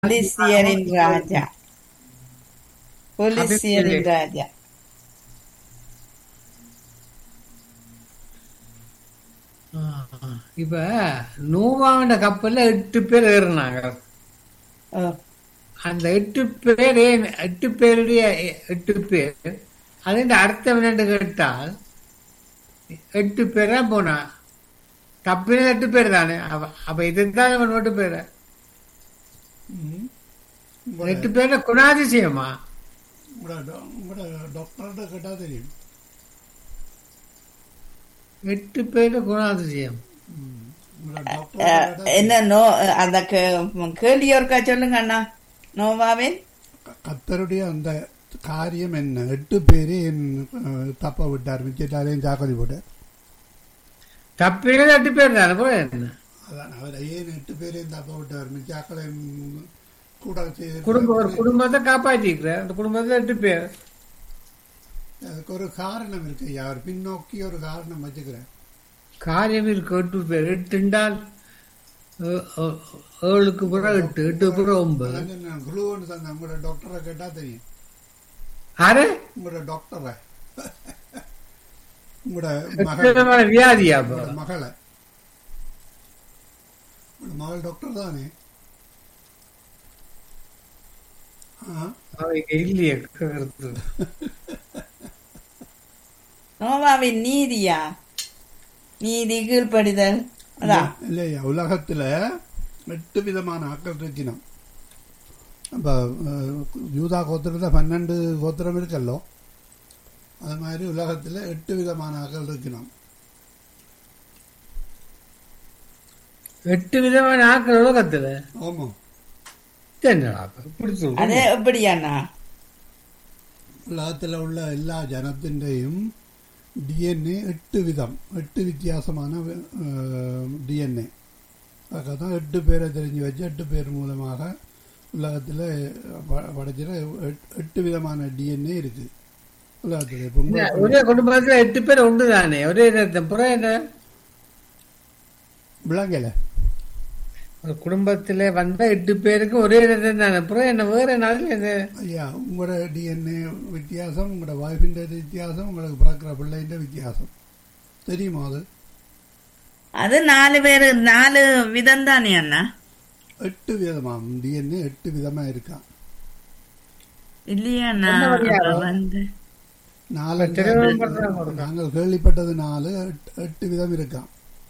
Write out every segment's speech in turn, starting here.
Polisiyerin ராஜா பொலிசியரின் ராஜா ஆ, இப்ப நோவாவின கப்பல்ல எட்டு பேர் ஏறினாங்க ஓ, அந்த எட்டு பேர் ஏன் எட்டு பேருடைய எ- எட்டு பேர் அதுக்கு அர்த்தம் என்னன்னு கேட்டால் எட்டு பேரா போனா தப்பின எட்டு பேர் தானே அப்ப அப்ப இதுதான் அவன் எட்டு பேர் ம். எட்டு பேர்ல குணாதிசயமா உங்களோட டா- உங்களோட டாக்டர்கிட்ட கேட்டால் தெரியும் எட்டு பேர்ல குணாதிசயம் ம். உங்களோட அஹ், டாக்டர் என்ன நோ அந்த கே- கேள்வி ஒருக்கா சொல்லுங்க அண்ணா நோவாவின் கத்தருடைய அந்த காரியம் என்ன எட்டு பேரு என் அஹ், தப்ப விட்டார் மிச்சத்தாலையும் ஜாக்கிரதை போட்டார் தப்பினது எட்டு பேர் தானே போல என்ன அதான் அவர் ஏன் எட்டு பேரையும் தப்ப விட்டார் மிச்சாக்களையும் கூட செய்து குடும்ப ஒரு குடும்பத்தை காப்பாற்றிக்கிறேன் அந்த குடும்பத்துல எட்டு பேர் அதுக்கு ஒரு காரணம் இருக்கு ஐயா அவர் பின்னோக்கி ஒரு காரணம் வச்சுக்கிறேன் காரியம் இருக்கு எட்டு பேர் எட்டுண்டால் ஏ- ஏ- ஏழுக்கு பிறகு எட்டு எட்டு பிறகு ஒன்பது அதான் நான் குழுன்னு சொன்னேன் உங்களோட டாக்டரை கேட்டா தெரியும் ஆறு உங்களோட டாக்டரை உங்களோட எட்டு மகள் விதமான வியாதியா அப்ப உங்களோட மகளை உங்களோட மகள் டாக்டர் தானே ஆ அவங்க இல்லையே கேட்கறது நோவாவின் நீதியா நீதி கீழ்ப்படிதல் அதான் இல்லையா உலகத்துல எட்டு விதமான ஆக்கள் இருக்கணும் அப்ப அஹ், யூதா கோத்திரத்தில் பன்னெண்டு கோத்திரம் இருக்கல்லோ அது மாதிரி உலகத்துல எட்டு விதமான ஆக்கள் இருக்கணும் எட்டு விதமான ஆக்கள் உலகத்துல ஆமா என்னடா அப்ப இப்படி அது சொல்றீங்க? எப்படி அண்ணா உலகத்துல உள்ள எல்லா ஜனத்தின்றையும் டிஎன்ஏ எட்டு விதம் எட்டு வித்தியாசமான டிஎன்ஏ அதுக்காக தான் எட்டு பேரை தெரிஞ்சு வச்சு எட்டு பேர் மூலமாக உலகத்தில் படைச்சிட எட்டு விதமான டிஎன்ஏ இருக்கு உலகத்தில் இப்போ என்ன, உங்களுக்கு ஒரே குடும்பத்துல எட்டு பேர் உண்டு தானே ஒரே நேரத்தை புறம் என்ன விளங்கல ஒரு குடும்பத்துல வந்த எட்டு பேருக்கு ஒரே நேரத்தை தானே புறம் என்ன வேற நாள் என்ன ஐயா உங்களோட டிஎன்ஏ வித்தியாசம் உங்களோட வாய்ஃபின் வித்தியாசம் உங்களுக்கு பிறக்கிற பிள்ளைன்ற வித்தியாசம் தெரியுமா அது அது நாலு பேரு நாலு விதம் தானே அண்ணா எட்டு விதமாம் டிஎன்ஏ எட்டு விதமா இருக்கான் இல்லையா அண்ணா என்ன வழியா? அப்ப வந்து நாலு திருமணம் பண்றவங்க இருக்கா? நாங்கள் கேள்விப்பட்டது நாலு எட்டு- எட்டு விதம் இருக்கான்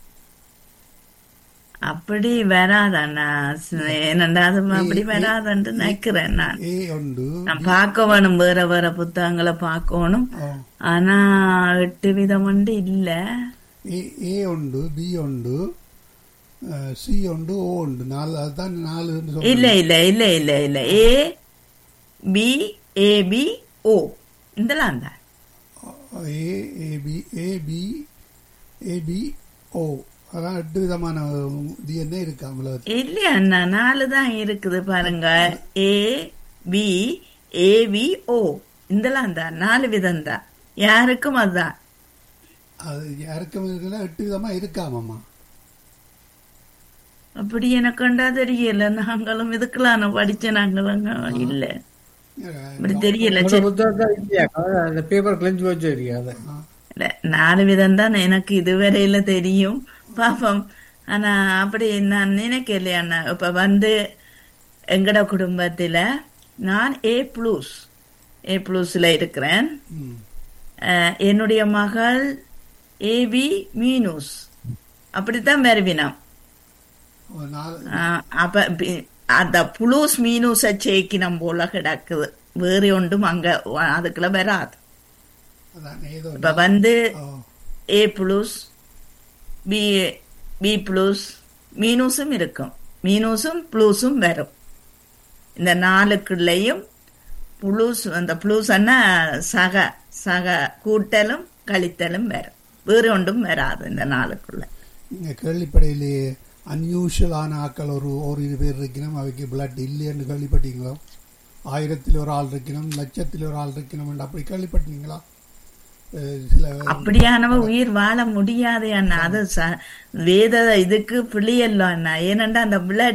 அப்படி வராதண்ணா ஏனண்டா அது அப்படி வராதுன்னு நினைக்கிறேன் நான் ஏ உண்டு நான் பார்க்க வேணும் வேற வேற புத்தகங்களை பார்க்கணும் ஆ, ஆனா எட்டு விதம் வந்து இல்ல ஏ ஏ உண்டு பி உண்டு சி உண்டு ஓ உண்டு நாலு அதுதான் நாலு இல்ல இல்ல இல்ல இல்ல இல்ல ஏ பி ஏ பி ஓ இதெல்லாம் தான் A AB AB AB O அதான் எட்டு விதமான டிஎன்ஏ இருக்கான் உலகத்தில் இல்லையா அண்ணா நாலு தான் இருக்குது பாருங்க ஏ பி ஏ பி ஓ இதெல்லாம் தான் நாலு விதம் தான் யாருக்கும் அதுதான் அது யாருக்கும் இருக்குல்ல எட்டு விதமா இருக்காமம்மா அப்படி எனக்கு கண்டா தெரியல நாங்களும் இதுக்கெல்லாம் படிச்ச நாங்களும் இல்ல அப்படி தெரியல உங்களோட சரி. புத்தகத்தை இல்லையா அந்த பேப்பர் கிழிஞ்சு வச்சிருக்கீங்க அதை இல்ல, நாலு விதம் தான் எனக்கு இதுவரையில தெரியும் பாப்போம் ஆனா அப்படி நான் நினைக்கலையா அண்ணா இப்ப வந்து எங்கட குடும்பத்துல நான் ஏ ப்ளூஸ் ஏ ப்ளூஸ்ல இருக்கிறேன் ம் அஹ், என்னுடைய மகள் ஏபி மீனூஸ் அப்படித்தான் வருவினாம் ஒரு நாலு அஹ், அப்ப பி- அந்த புளூஸ் மீனூஸை சேக்கினம் போல கிடக்குது வேறு ஒன்றும் அங்க வ- அதுக்குள்ள வராது அதான் ஏதோ இப்ப வந்து O, A plus B B plus மீனூஸும் இருக்கும் மீனூஸும் ப்ளூஸும் வரும் இந்த நாலுக்குள்ளேயும் புளூஸ் அந்த ப்ளூஸ்ன்னா சக சக கூட்டலும் கழித்தலும் வரும் வேறு ஒன்றும் வராது இந்த நாளுக்குள்ள நீங்க கேள்விப்படையிலேயே அன்யூஷுவலான ஆக்கள் ஒரு ஓரிரு பேர் இருக்கணும் அவைக்கு பிளட் இல்லைன்னு கேள்விப்பட்டீங்களோ ஆயிரத்தில் ஒரு ஆள் இருக்கணும் லட்சத்தில் ஒரு ஆள் இருக்கணும் அப்படி கேள்விப்பட்டீங்களா அஹ் சில அப்படியானவ உயிர் வாழ முடியாது அண்ணா அது ச- வேத இதுக்கு பிள்ளையல்ல அண்ணா ஏனண்டா அந்த பிளட்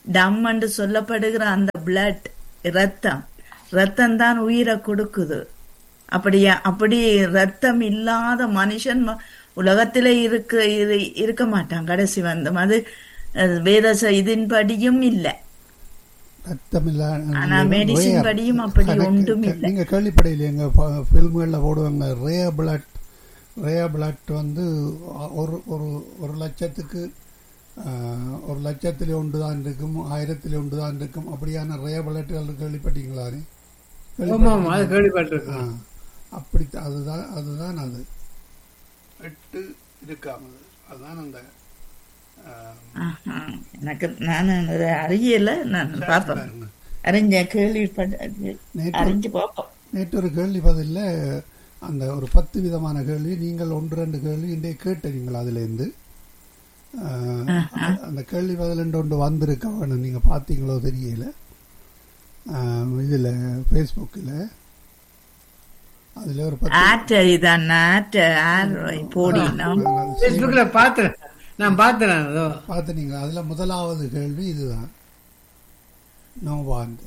டம் என்று சொல்லப்படுகிற அந்த பிளட் ரத்தம் ரத்தம் தான் உயிரை கொடுக்குது அப்படியா அப்படி ரத்தம் இல்லாத மனுஷன் ம- உலகத்திலே இருக்க இரு- இருக்க மாட்டான் கடைசி வந்து அது அஹ், வேத ச- இதன்படியும் இல்லை ரத்தமில்லா ஆனா medicine படியும் அப்படி ஒன்றும் இல்லை. நீங்க கேள்விப்படையில எங்க ஃபில்ம்கள்ல போடுவாங்க ரே பிளட் ரே பிளட் வந்து ஒரு ஒரு ஒரு லட்சத்துக்கு ஆஹ், ஒரு லட்சத்திலே ஒன்று தான் இருக்கும் ஆயிரத்திலே ஒன்று தான் இருக்கும் அப்படியான ரே பிளட்கள் கேள்விப்பட்டீங்களா நீ? ஆமா ஆமா அது ஆ, கேள்விப்பட்டிருக்கேன் அப்படி அதுதான் அதுதான் அது எட்டு இருக்காம அதுதான் அந்த ஆஹ், ஆஹா. எனக்கு நான் அதை அறியல நான் பார்ப்பேன் பாருங்க. அறிஞ்ச கேள்விப்பட்ட நேற்று அறிஞ்சு பார்ப்போம் நேற்று ஒரு கேள்வி பதில்ல அந்த ஒரு பத்து விதமான கேள்வி நீங்கள் ஒன்று ரெண்டு கேள்வி இன்றைய கேட்டீங்களா அதுலேருந்து ஆஹ், அந்த- அந்த கேள்வி பதில் ஒன்று வந்திருக்க வேணும் நீங்கள் பார்த்தீங்களோ தெரியல இதில் ஃபேஸ்புக்கில் அதில் ஒரு பத்து ஆட்ட இதான் ஆட்ட ஆர் போடினோம் ஃபேஸ்புக்ல பாத்துறேன் நான் பாத்துறேன் அதோ பார்த்துனீங்களா அதில் முதலாவது கேள்வி இதுதான் நோவாந்து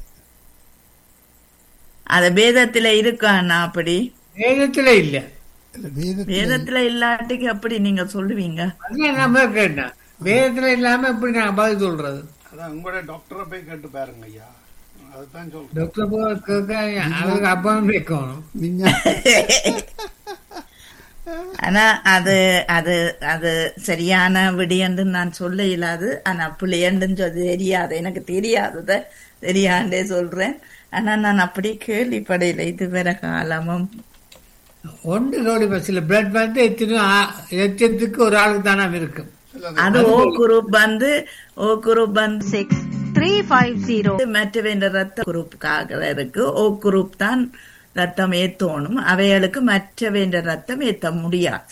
அது வேதத்துல இருக்காண்ணா அப்படி வேதத்துல இல்ல இல்லை வேதத்தில் வேதத்துல இல்லாட்டிக்கு அப்படி நீங்க சொல்லுவீங்க அதான் நான் போய் கேட்டேன் வேதத்துல இல்லாம எப்படி நான் பதில் சொல்றது அதான் உங்களோட டாக்டரை போய் கேட்டு பாருங்க ஐயா அதுதான் சொல்கிறேன் டாக்டர் போய் கேட்க அவருக்கு அப்பாவும் வைக்கணும் விஞ்ஞான ஆனா அது அது அது சரியான விடியன்று நான் சொல்ல இயலாது ஆனா பிள்ளையண்டுன்னு சொல்லி தெரியாது எனக்கு தெரியாதத தெரியாண்டே சொல்றேன் ஆனா நான் அப்படி கேள்விப்படையில இதுவரை காலமும் ஒன்று கோடி பஸ்ல பிளட் வந்து எத்தனை ஆ- லட்சத்துக்கு ஒரு ஆளுக்கு தானே இருக்கும் அது ஓ குரூப் வந்து ஓ குரூப் வந்து six three five zero மற்றவேண்ட ரத்த குரூப்புக்காக இருக்கு ஓ குரூப் தான் ரத்தம் ஏத்தோணும் அவைகளுக்கு மற்ற வேண்ட ரத்தம் ஏத்த முடியாது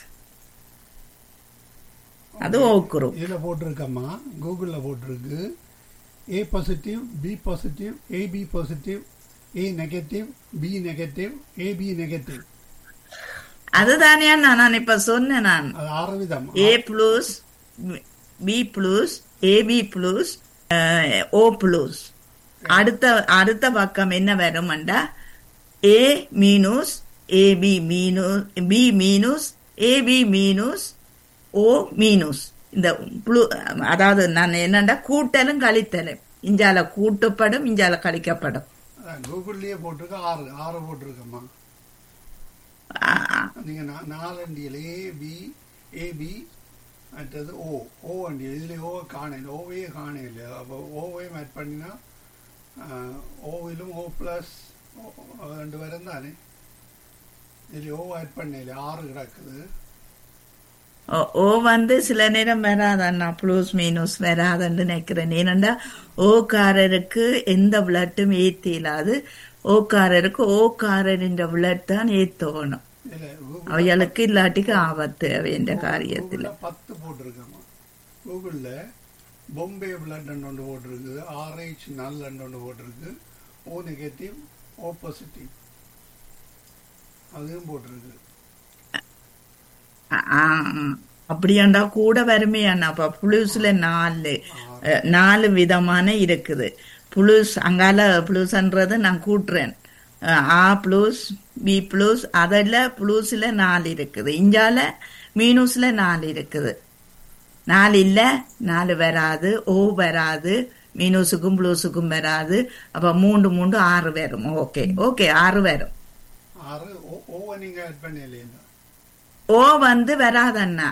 அது ஓ குரூப் இதில் போட்டிருக்கம்மா கூகுளில் போட்டிருக்கு A positive B positive AB positive A negative B negative AB negative அதுதானே நான் நான் இப்ப சொன்னேன் நான் அது ஆறு விதம் A plus B plus AB plus O plus அடுத்த அடுத்த பக்கம் என்ன வரும்டா A minus AB minus B minus AB minus O minus இந்த ப்ளூ அதாவது நான் என்னண்டா கூட்டலும் கழித்தலும் இஞ்சால கூட்டப்படும் இஞ்சால கழிக்கப்படும் அதான் கூகுள்லயே போட்டிருக்கு ஆறு ஆறு போட்டிருக்கம்மா ஆ, நீங்கள் நா நாலண்டியில் ஏ பி ஏபி மற்றது ஓ ஓ வண்டி இதில் ஓ காணையில் ஓவையே காணையில் அப்போ ஓவையும் ஆட் பண்ணினா ஓவிலும் ஓ ப்ளஸ் ரெண்டு பேரும் தானே இதில் ஓ ஆட் பண்ணல ஆறு கிடக்குது ஓ- ஓ வந்து சில நேரம் வராதண்ணா ப்ளூஸ் மீனஸ் வராதுன்னு நினைக்கிறேன் ஏனண்டா ஓக்காரருக்கு எந்த விளட்டும் ஏத்திலாது ஓக்காரருக்கு ஓக்காரரின் விளட் தான் ஏத்தோணும் இதில் கூகுள் அவைகளுக்கு இல்லாட்டிக்கு ஆபத்து அவைன்ற காரியத்துல கூகுளில் பத்து போட்டிருக்கம்மா கூகுளில் பொம்பே பிளட் ஒன்று போட்டிருக்கு ஆர்ஹெச் நல் ஒன்று போட்டிருக்கு ஓ நெகட்டிவ் ஓ பாசிட்டிவ் அதுவும் போட்டிருக்கு ஆ, ஆ, அப்படியாண்டா கூட வருமையாண்ணா அப்ப புளுஸ்ல நாலு அஹ், நாலு விதமான இருக்குது புளுஸ் அங்கால புளுஸ்ன்றது நான் கூட்டுறேன் அஹ், ஆ ப்ளூஸ் பி ப்ளூஸ் அதில் ப்ளூஸில் நாலு இருக்குது இஞ்சால மீனூஸ்ல நாலு இருக்குது நாலு இல்ல நாலு வராது ஓ வராது மீனூஸுக்கும் ப்ளூஸுக்கும் வராது அப்ப மூன்று மூன்று ஆறு வரும் ஓகே ஓகே ஆறு வரும் ஆறு ஓ ஓவை நீங்கள் ஆட் பண்ணலையா ஓ வந்து வராதண்ணா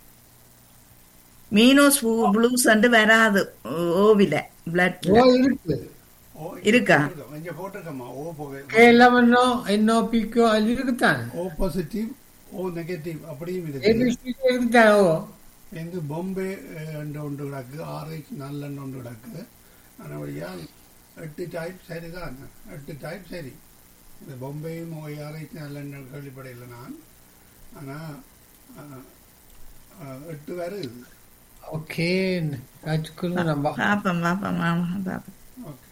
மீனோஸ் ப்ளூஸ் வந்து வராது ஓவில பிளட்ல ஓ இருக்கு ஓ இருக்கா? இங்கே போட்டிருக்கம்மா ஓ போக கே லெவனோ என்னோ பிக்கோ அது இருக்குத்தானே ஓ பாசிட்டிவ் ஓ நெகட்டிவ் அப்படியும் இருக்கு ஏபிசி இருக்குத்தானே ஓ எங்க பொம்பே ரெண்டு ஒன்று கிடக்கு ஆர்ஹெச் நல்ல ஒன்று கிடக்கு அதனபடியால் எட்டு டைப் சரிதான் எட்டு டைப் சரி இந்த பொம்பேயும் ஆர்ஹெச் நல்ல கேள்விப்படையில் நான் ஆனால் எட்டு வருது ஓகே கற்றுக்கணும் நம்ம பாப்போம் பாப்போம் மாமா பாப்போம் ஓகே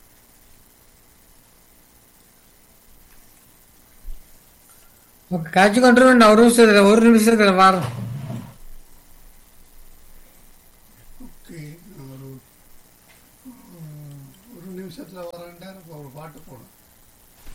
ஓகே கற்றுக்கொண்டு ஒரு நிமிஷத்துல ஒரு நிமிஷத்துல வரோம் ஓகே நான் ஒரு வரேன்டா எனக்கு ஒரு பாட்டு போடும்